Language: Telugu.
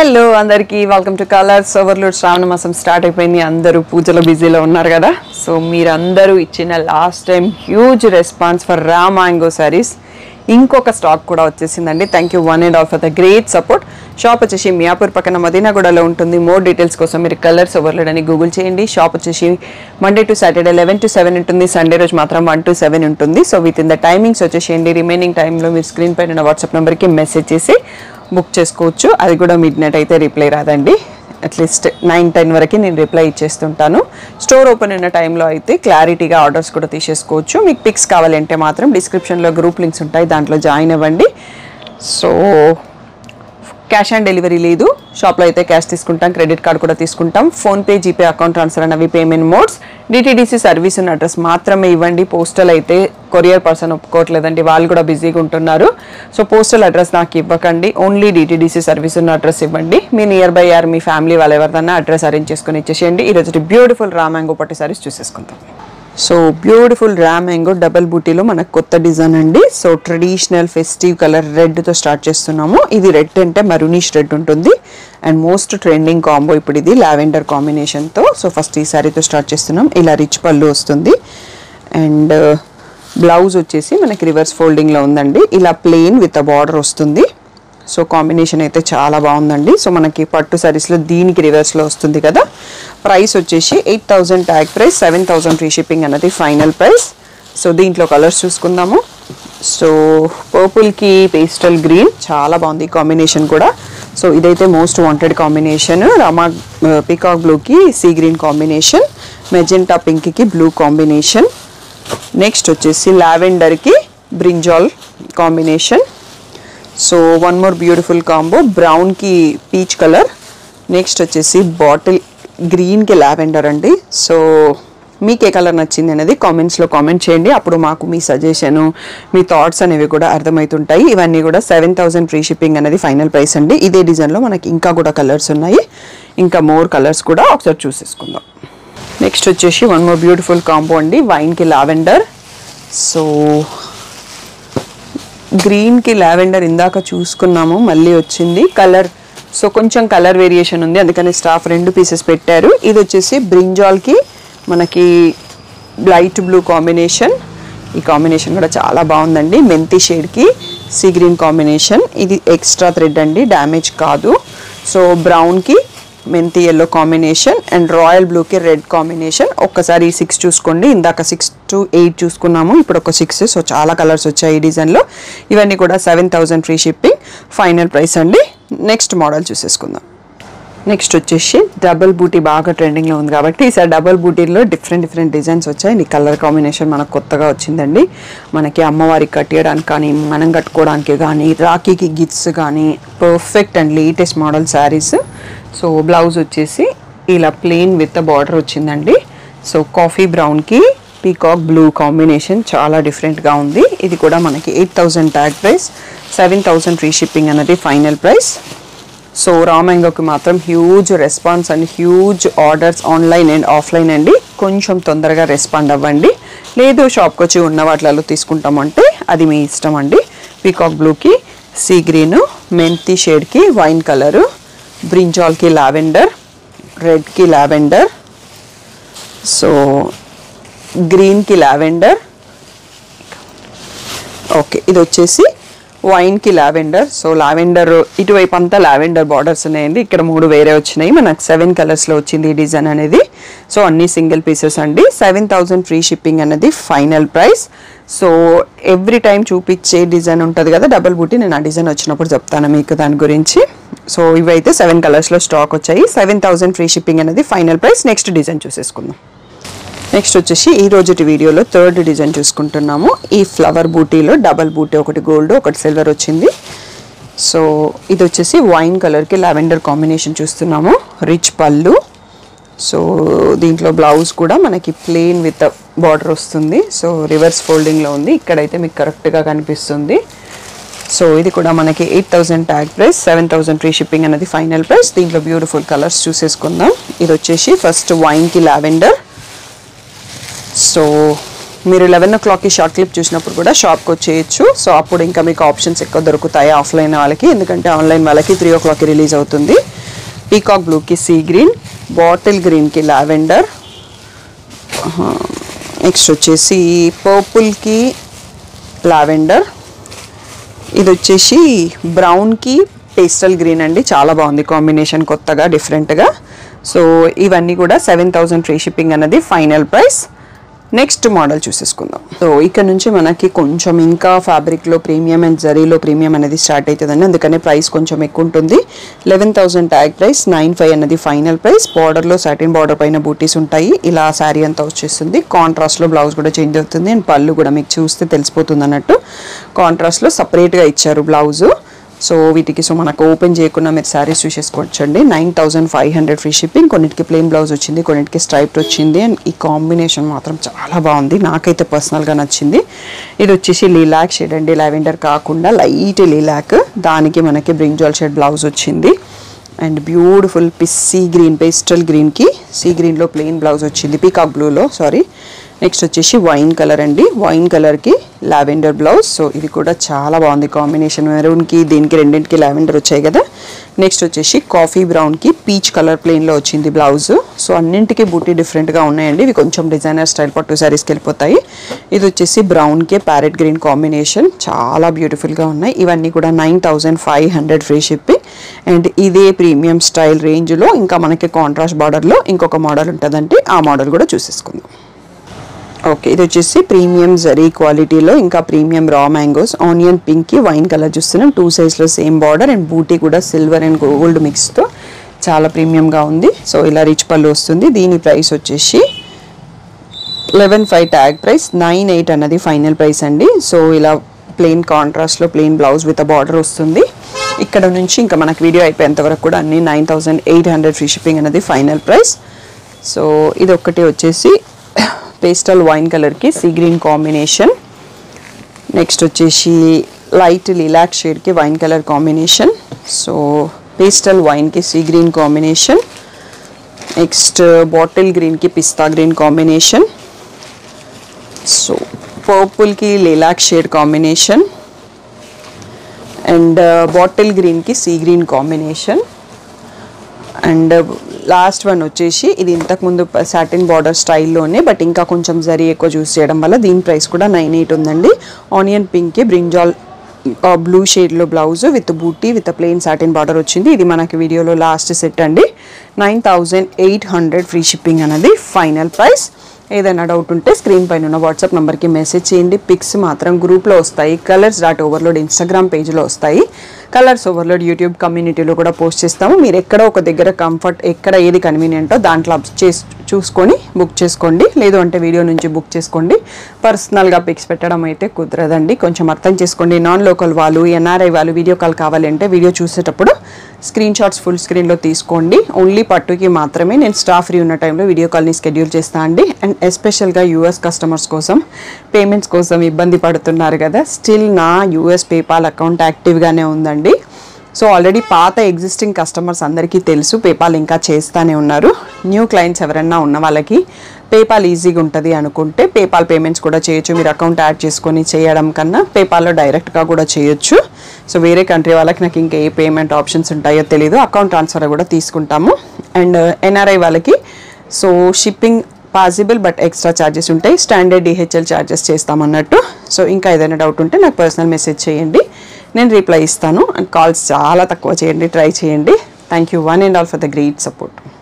హలో అందరికీ వెల్కమ్ టు కలర్స్ ఓవర్లోడ్ శ్రావణ మాసం స్టార్ట్ అయిపోయింది అందరూ పూజలో బిజీలో ఉన్నారు కదా సో మీరందరూ ఇచ్చిన last time huge response for raw mango saris ఇంకొక స్టాక్ కూడా వచ్చేసిందండి thank you one and all for the great support shop వచ్చేసి మియాపూర్ పక్కన మదీనాగూడలో ఉంటుంది మోర్ డీటెయిల్స్ కోసం మీరు కలర్స్ ఓవర్లోడ్ అని గూగుల్ చేయండి షాప్ వచ్చేసి Monday to Saturday eleven to seven ఉంటుంది సండే రోజు మాత్రం వన్ టు సెవెన్ ఉంటుంది so within the timings వచ్చేసేయండి రిమైనింగ్ టైంలో మీరు స్క్రీన్ పైన వాట్సాప్ నెంబర్కి మెసేజ్ చేసి బుక్ చేసుకోవచ్చు అది కూడా మిడ్ నైట్ అయితే రిప్లై రాదండి అట్లీస్ట్ నైన్ టెన్ వరకు నేను రిప్లై ఇచ్చేస్తుంటాను స్టోర్ ఓపెన్ ఉన్న టైంలో అయితే క్లారిటీగా ఆర్డర్స్ కూడా తీసేసుకోవచ్చు మీకు పిక్స్ కావాలంటే మాత్రం డిస్క్రిప్షన్లో గ్రూప్ లింక్స్ ఉంటాయి దాంట్లో జాయిన్ అవ్వండి సో క్యాష్ ఆన్ డెలివరీ లేదు షాప్లో అయితే క్యాష్ తీసుకుంటాం క్రెడిట్ కార్డ్ కూడా తీసుకుంటాం ఫోన్పే జీపే అకౌంట్ ట్రాన్స్ఫర్ అనేవి పేమెంట్ మోడ్స్ డిటీడీసీ సర్వీస్ ఉన్న అడ్రస్ మాత్రమే ఇవ్వండి పోస్టల్ అయితే కొరియర్ పర్సన్ ఒప్పుకోవట్లేదండి వాళ్ళు కూడా బిజీగా ఉంటున్నారు సో పోస్టల్ అడ్రస్ నాకు ఇవ్వకండి ఓన్లీ డిటీడీసీ సర్వీస్ ఉన్న అడ్రస్ ఇవ్వండి మీ నియర్ బై ఆర్ మీ ఫ్యామిలీ వాళ్ళు ఎవరిదన్నా అడ్రస్ అరేంజ్ చేసుకొని ఇచ్చేసేయండి ఈరోజు బ్యూటిఫుల్ రామాంగో పట్టు సారీస్ చూసేసుకుంటాం so beautiful raw mango double బూటీలో మనకు కొత్త డిజైన్ అండి సో ట్రెడిషనల్ ఫెస్టివ్ కలర్ రెడ్తో స్టార్ట్ చేస్తున్నాము ఇది రెడ్ అంటే మరూనిష్ రెడ్ ఉంటుంది అండ్ మోస్ట్ ట్రెండింగ్ కాంబో ఇప్పుడు ఇది లావెండర్ కాంబినేషన్తో సో ఫస్ట్ ఈ సారీతో స్టార్ట్ చేస్తున్నాం ఇలా రిచ్ పళ్ళు వస్తుంది అండ్ బ్లౌజ్ వచ్చేసి మనకి రివర్స్ ఫోల్డింగ్లో ఉందండి ఇలా ప్లెయిన్ విత్ అ బార్డర్ వస్తుంది సో కాంబినేషన్ అయితే చాలా బాగుందండి సో మనకి పట్టు సారీస్లో దీనికి రివర్స్లో వస్తుంది కదా ప్రైస్ వచ్చేసి eight thousand tag price seven thousand free shipping అన్నది ఫైనల్ ప్రైస్ సో దీంట్లో కలర్స్ చూసుకుందాము సో పర్పుల్కి పేస్టల్ గ్రీన్ చాలా బాగుంది కాంబినేషన్ కూడా సో ఇదైతే మోస్ట్ వాంటెడ్ కాంబినేషన్ రామా పీకాక్ బ్లూకి సీ గ్రీన్ కాంబినేషన్ మెజెంటా పింక్కి బ్లూ కాంబినేషన్ నెక్స్ట్ వచ్చేసి లావెండర్కి brinjal combination so one more beautiful combo బ్రౌన్కి పీచ్ కలర్ నెక్స్ట్ వచ్చేసి బాటిల్ గ్రీన్కి లావెండర్ అండి సో మీకు ఏ కలర్ నచ్చింది అనేది కామెంట్స్లో కామెంట్ చేయండి అప్పుడు మాకు మీ సజెషన్ మీ థాట్స్ అనేవి కూడా అర్థమవుతుంటాయి ఇవన్నీ కూడా సెవెన్ థౌసండ్ ఫ్రీ షిప్పింగ్ అనేది ఫైనల్ ప్రైస్ అండి ఇదే డిజైన్లో మనకి ఇంకా కూడా కలర్స్ ఉన్నాయి ఇంకా మోర్ కలర్స్ కూడా ఒకసారి చూసేసుకుందాం నెక్స్ట్ వచ్చేసి వన్ మోర్ బ్యూటిఫుల్ కాంబో అండి వైన్కి లావెండర్ సో గ్రీన్కి లావెండర్ ఇందాక చూసుకున్నాము మళ్ళీ వచ్చింది కలర్ సో కొంచెం కలర్ వేరియేషన్ ఉంది అందుకని స్టాఫ్ రెండు పీసెస్ పెట్టారు ఇది వచ్చేసి బ్రింజాల్కి మనకి లైట్ బ్లూ కాంబినేషన్ ఈ కాంబినేషన్ కూడా చాలా బాగుందండి మెంతి షేడ్కి సీ గ్రీన్ కాంబినేషన్ ఇది ఎక్స్ట్రా థ్రెడ్ అండి డ్యామేజ్ కాదు సో బ్రౌన్కి మెంతి ఎల్లో కాంబినేషన్ అండ్ రాయల్ బ్లూకి రెడ్ కాంబినేషన్ ఒక్కసారి ఈ సిక్స్ చూసుకోండి ఇందాక సిక్స్ టు ఎయిట్ చూసుకున్నాము ఇప్పుడు ఒక సిక్స్ సో చాలా కలర్స్ వచ్చాయి ఈ డిజైన్లో ఇవన్నీ కూడా seven thousand free shipping final price అండి నెక్స్ట్ మోడల్ చూసేసుకుందాం నెక్స్ట్ వచ్చేసి డబుల్ బూటీ బాగా ట్రెండింగ్లో ఉంది కాబట్టి ఈసారి డబుల్ బూటీలో డిఫరెంట్ డిఫరెంట్ డిజైన్స్ వచ్చాయి నీ కలర్ కాంబినేషన్ మనకు కొత్తగా వచ్చిందండి మనకి అమ్మవారికి కట్టేయడానికి కానీ మనం కట్టుకోవడానికి కానీ రాఖీకి గిఫ్ట్స్ కానీ perfect and latest model saris so blouse వచ్చేసి ఇలా ప్లెయిన్ విత్ బార్డర్ వచ్చిందండి సో కాఫీ బ్రౌన్కి పీకాక్ బ్లూ కాంబినేషన్ చాలా డిఫరెంట్గా ఉంది ఇది కూడా మనకి eight thousand tag price seven thousand free shipping అనేది ఫైనల్ ప్రైస్ సో రామాంగోకి మాత్రం huge response and huge orders online and offline అండి కొంచెం తొందరగా రెస్పాండ్ అవ్వండి లేదు షాప్కి వచ్చి ఉన్న వాటిలలో తీసుకుంటామంటే అది మీ ఇష్టం అండి పీకాక్ బ్లూకి సీ గ్రీను మెంతి షేడ్కి వైన్ కలరు బ్రింజాల్కి లావెండర్ రెడ్కి లావెండర్ సో గ్రీన్కి లావెండర్ ఓకే ఇది వచ్చేసి వైన్కి లావెండర్ సో లావెండర్ ఇటువైపు అంతా లావెండర్ బార్డర్స్ ఉన్నాయండి ఇక్కడ మూడు వేరే వచ్చినాయి మనకు సెవెన్ కలర్స్లో వచ్చింది ఈ డిజైన్ అనేది సో అన్ని సింగిల్ పీసెస్ అండి సెవెన్ థౌజండ్ ఫ్రీ షిప్పింగ్ అనేది final price so every time చూపించే డిజైన్ ఉంటుంది కదా డబుల్ బూటీ నేను ఆ డిజైన్ వచ్చినప్పుడు చెప్తాను మీకు దాని గురించి సో ఇవైతే సెవెన్ కలర్స్లో స్టాక్ వచ్చాయి సెవెన్ థౌజండ్ ఫ్రీ షిప్పింగ్ అనేది ఫైనల్ ప్రైస్ నెక్స్ట్ డిజైన్ చూసేసుకుందాం నెక్స్ట్ వచ్చేసి ఈ రోజుటి వీడియోలో థర్డ్ డిజైన్ చూసుకుంటున్నాము ఈ ఫ్లవర్ బూటీలో డబల్ బూటీ ఒకటి గోల్డ్ ఒకటి సిల్వర్ వచ్చింది సో ఇది వచ్చేసి వైన్ కలర్కి లావెండర్ కాంబినేషన్ చూస్తున్నాము రిచ్ పళ్ళు సో దీంట్లో బ్లౌజ్ కూడా మనకి ప్లెయిన్ విత్ బార్డర్ వస్తుంది సో రివర్స్ ఫోల్డింగ్లో ఉంది ఇక్కడైతే మీకు కరెక్ట్గా కనిపిస్తుంది సో ఇది కూడా మనకి eight thousand tag price seven thousand free shipping అనేది ఫైనల్ ప్రైస్ దీంట్లో బ్యూటిఫుల్ కలర్స్ చూసేసుకుందాం ఇది వచ్చేసి ఫస్ట్ వైన్కి లావెండర్ సో మీరు లెవెన్ ఓ క్లాక్కి షార్ట్ క్లిప్ చూసినప్పుడు కూడా షాప్కి వచ్చేయచ్చు సో అప్పుడు ఇంకా మీకు ఆప్షన్స్ ఎక్కువ దొరుకుతాయి ఆఫ్లైన్ వాళ్ళకి ఎందుకంటే ఆన్లైన్ వాళ్ళకి త్రీ ఓ క్లాక్కి రిలీజ్ అవుతుంది పీకాక్ బ్లూకి సీ గ్రీన్ బాటిల్ గ్రీన్కి లావెండర్ నెక్స్ట్ వచ్చేసి పర్పుల్కి లావెండర్ ఇది వచ్చేసి బ్రౌన్కి పేస్టల్ గ్రీన్ అండి చాలా బాగుంది కాంబినేషన్ కొత్తగా డిఫరెంట్గా సో ఇవన్నీ కూడా సెవెన్ థౌజండ్ ఫ్రీ షిప్పింగ్ అన్నది ఫైనల్ ప్రైస్ నెక్స్ట్ మోడల్ చూసేసుకుందాం సో ఇక్కడ నుంచి మనకి కొంచెం ఇంకా ఫ్యాబ్రిక్లో ప్రీమియం అండ్ జరీలో ప్రీమియం అనేది స్టార్ట్ అవుతుందండి అందుకనే ప్రైస్ కొంచెం ఎక్కువ ఉంటుంది eleven thousand tag price nine five అనేది ఫైనల్ ప్రైస్ బార్డర్లో సాటిన్ బార్డర్ పైన బూటీస్ ఉంటాయి ఇలా శారీ అంతా వచ్చేస్తుంది కాంట్రాస్ట్లో బ్లౌజ్ కూడా చేంజ్ అవుతుంది అండ్ పళ్ళు కూడా మీకు చూస్తే తెలిసిపోతుంది అన్నట్టు కాంట్రాస్ట్లో సపరేట్గా ఇచ్చారు బ్లౌజు సో వీటికి సో మనకు ఓపెన్ చేయకుండా మీరు శారీస్ చూసేసుకోవచ్చండి nine thousand five hundred free shipping కొన్నిటికి ప్లెయిన్ బ్లౌజ్ వచ్చింది కొన్నిటికి స్ట్రైప్డ్ వచ్చింది అండ్ ఈ కాంబినేషన్ మాత్రం చాలా బాగుంది నాకైతే పర్సనల్గా నచ్చింది ఇది వచ్చేసి లీలాక్ షేడ్ అండి లావెండర్ కాకుండా లైట్ లీలాక్ దానికి మనకి బ్రింజాల్ షేడ్ బ్లౌజ్ వచ్చింది అండ్ బ్యూటిఫుల్ పిస్ సీ గ్రీన్ పేస్టల్ గ్రీన్కి సీ గ్రీన్లో ప్లెయిన్ బ్లౌజ్ వచ్చింది పీకాక్ బ్లూలో సారీ నెక్స్ట్ వచ్చేసి వైన్ కలర్ అండి వైన్ కలర్కి లావెండర్ బ్లౌజ్ సో ఇది కూడా చాలా బాగుంది కాంబినేషన్ మెరూన్కి దీనికి రెండింటికి లావెండర్ వచ్చాయి కదా నెక్స్ట్ వచ్చేసి కాఫీ బ్రౌన్కి పీచ్ కలర్ ప్లెయిన్లో వచ్చింది బ్లౌజ్ సో అన్నింటికి బూటీ డిఫరెంట్గా ఉన్నాయండి ఇవి కొంచెం డిజైనర్ స్టైల్ పట్టు శారీస్కి వెళ్ళిపోతాయి ఇది వచ్చేసి బ్రౌన్కి ప్యారెట్ గ్రీన్ కాంబినేషన్ చాలా బ్యూటిఫుల్గా ఉన్నాయి ఇవన్నీ కూడా nine thousand five hundred free shipping and ఇదే ప్రీమియం స్టైల్ రేంజ్లో ఇంకా మనకి కాంట్రాస్ట్ బార్డర్లో ఇంకొక మోడల్ ఉంటుందండి ఆ మోడల్ కూడా చూసేసుకుందాం ఓకే ఇది వచ్చేసి ప్రీమియం జరీ క్వాలిటీలో ఇంకా ప్రీమియం రా మ్యాంగోస్ ఆనియన్ పింక్కి వైన్ కలర్ చూస్తున్నాం టూ సైజ్లో సేమ్ బార్డర్ అండ్ బూటీ కూడా సిల్వర్ అండ్ గోల్డ్ మిక్స్తో చాలా ప్రీమియంగా ఉంది సో ఇలా రిచ్ పళ్ళు వస్తుంది దీని ప్రైస్ వచ్చేసి eleven five tag price nine eight అన్నది ఫైనల్ ప్రైస్ అండి సో ఇలా ప్లెయిన్ కాంట్రాస్ట్లో ప్లెయిన్ బ్లౌజ్ విత్ బార్డర్ వస్తుంది ఇక్కడ నుంచి ఇంకా మనకి వీడియో అయిపోయేంత వరకు కూడా అన్ని nine thousand eight hundred free shipping అనేది ఫైనల్ ప్రైస్ సో ఇది ఒక్కటి వచ్చేసి పేస్టల్ వైన్ కలర్కి సీ గ్రీన్ కాంబినేషన్ నెక్స్ట్ వచ్చేసి లైట్ లిలాక్ షేడ్కి wine colour combination so pastel వైన్కి sea green combination next bottle గ్రీన్కి పిస్తా గ్రీన్ కాంబినేషన్ సో పర్పుల్కి lilac shade combination and bottle గ్రీన్కి sea green combination and last one వచ్చేసి ఇది ఇంతకుముందు సాటిన్ బార్డర్ స్టైల్లోనే బట్ ఇంకా కొంచెం జరీ ఎక్కువ చూస్ చేయడం వల్ల దీని ప్రైస్ కూడా నైన్ ఎయిట్ ఉందండి ఆనియన్ పింక్కి బ్రింజాల్ బ్లూ షేడ్లో blouse with buti with plain satin border వచ్చింది ఇది మనకి వీడియోలో లాస్ట్ సెట్ అండి nine thousand eight hundred free shipping అనేది ఫైనల్ ప్రైస్ ఏదైనా డౌట్ ఉంటే స్క్రీన్ పైన ఉన్న వాట్సాప్ నెంబర్కి మెసేజ్ చేయండి పిక్స్ మాత్రం గ్రూప్లో వస్తాయి కలర్స్ డాట్ ఓవర్లోడ్ ఇన్స్టాగ్రామ్ పేజ్లో వస్తాయి కలర్స్ ఓవర్లోడ్ యూట్యూబ్ కమ్యూనిటీలో కూడా పోస్ట్ చేస్తాము మీరు ఎక్కడ ఒక దగ్గర కంఫర్ట్ ఎక్కడ ఏది కన్వీనియంటో దాంట్లో చేసి చూసుకొని బుక్ చేసుకోండి లేదు అంటే వీడియో నుంచి బుక్ చేసుకోండి పర్సనల్గా పిక్స్ పెట్టడం అయితే కుదరదండి కొంచెం అర్థం చేసుకోండి నాన్ లోకల్ వాళ్ళు ఎన్ఆర్ఐ వాళ్ళు వీడియో కాల్ కావాలంటే వీడియో చూసేటప్పుడు స్క్రీన్ షాట్స్ ఫుల్ స్క్రీన్లో తీసుకోండి ఓన్లీ పట్టుకి మాత్రమే నేను స్టాఫ్ ఫ్రీ ఉన్న టైంలో వీడియో కాల్ని షెడ్యూల్ చేస్తా అండి అండ్ ఎస్పెషల్గా యూఎస్ కస్టమర్స్ కోసం పేమెంట్స్ కోసం ఇబ్బంది పడుతున్నారు కదా స్టిల్ నా యూఎస్ పేపాల్ అకౌంట్ యాక్టివ్గానే ఉందండి సో ఆల్రెడీ పాత ఎగ్జిస్టింగ్ కస్టమర్స్ అందరికీ తెలుసు పేపాల్ ఇంకా చేస్తానే ఉన్నారు న్యూ క్లయింట్స్ ఎవరన్నా ఉన్న వాళ్ళకి పేపాల్ ఈజీగా ఉంటుంది అనుకుంటే పేపాల్ పేమెంట్స్ కూడా చేయొచ్చు మీరు అకౌంట్ యాడ్ చేసుకొని చేయడం కన్నా పేపాల్లో డైరెక్ట్గా కూడా చేయొచ్చు సో వేరే కంట్రీ వాళ్ళకి నాకు ఇంకా ఏ పేమెంట్ ఆప్షన్స్ ఉంటాయో తెలియదు అకౌంట్ ట్రాన్స్ఫర్ కూడా తీసుకుంటాము అండ్ ఎన్ఆర్ఐ వాళ్ళకి so shipping possible but extra charges ఉంటాయి స్టాండర్డ్ డిహెచ్ఎల్ ఛార్జెస్ చేస్తామన్నట్టు సో ఇంకా ఏదైనా డౌట్ ఉంటే నాకు పర్సనల్ మెసేజ్ చేయండి నేను రిప్లై ఇస్తాను అండ్ కాల్స్ చాలా తక్కువ చేయండి ట్రై చేయండి thank you one and all for the great support